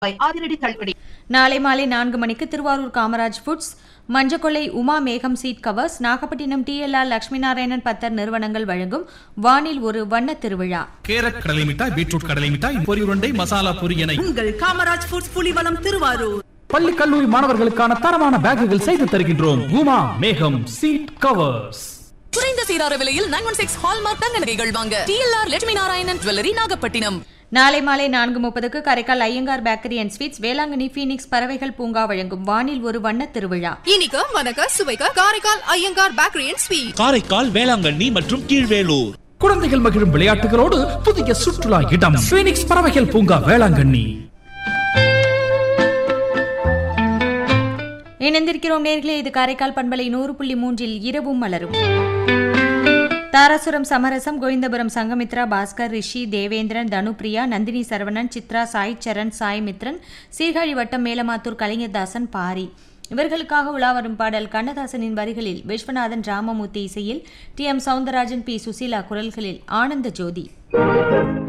ரூபாய் அதிரடி தள்ளுபடி நாளை மாலை நான்கு மணிக்கு Thiruvarur Kamaraj foods Manjakollai Uma Megam seat covers Nagapattinam T L R Lakshmi Narayanan Pathar நிறுவனங்கள் வழங்கும் வானில் ஒரு வண்ண திருவிழா கேரட் கடலை மிட்டாய் பீட்ரூட் கடலை மிட்டாய் பொரி உருண்டை மசாலா பொரி என உங்கள் காமராஜ் ஃபுட்ஸ் புலிவலம் திருவாரூர் பள்ளி கல்லூரி மாணவர்களுக்கான தரமான பேக்குகள் செய்து தருகின்றோம் உமா மேகம் சீட் கவர்ஸ் குறைந்த சீரார விலையில் நைன் ஒன் சிக்ஸ் ஹால்மார்க் தங்க நகைகள் வாங்க டிஎல்ஆர் லட்சுமி நாராயணன் ஜுவல்லரி நாகப்பட்டினம் நாளை மாலை நான்கு முப்பதுக்கு Karaikal Iyengar bakery and sweets Velankanni Phoenix பறவைகள் பூங்கா வழங்கும் வானில் ஒரு வண்ண திருவிழா இனிக்க மனக்க சுவைக்க Karaikal Iyengar bakery and sweet Karaikal Velankanni மற்றும் கீழ்வேலூர் குழந்தைகள் மகிழும் விளையாட்டுகளோடு புதிய சுற்றுலா இடம் பீனிக்ஸ் பறவைகள் பூங்கா வேளாங்கண்ணி இணைந்திருக்கிறோம் நேர்களே இது காரைக்கால் பண்பலை நூறு புள்ளி மூன்றில் இரவும் மலரும் தாராசுரம் சமரசம் கோவிந்தபுரம் சங்கமித்ரா பாஸ்கர் ரிஷி தேவேந்திரன் தனுப்பிரியா நந்தினி சரவணன் சித்ரா சாய் சரண் சாய் மித்ரன் சீர்காழி வட்டம் மேலமாத்தூர் கலைஞர்தாசன் பாரி இவர்களுக்காக உலா வரும் பாடல் கண்ணதாசனின் வரிகளில் விஸ்வநாதன் ராமமூர்த்தி இசையில் T M Soundararajan P Susheela குரல்களில் ஆனந்த ஜோதி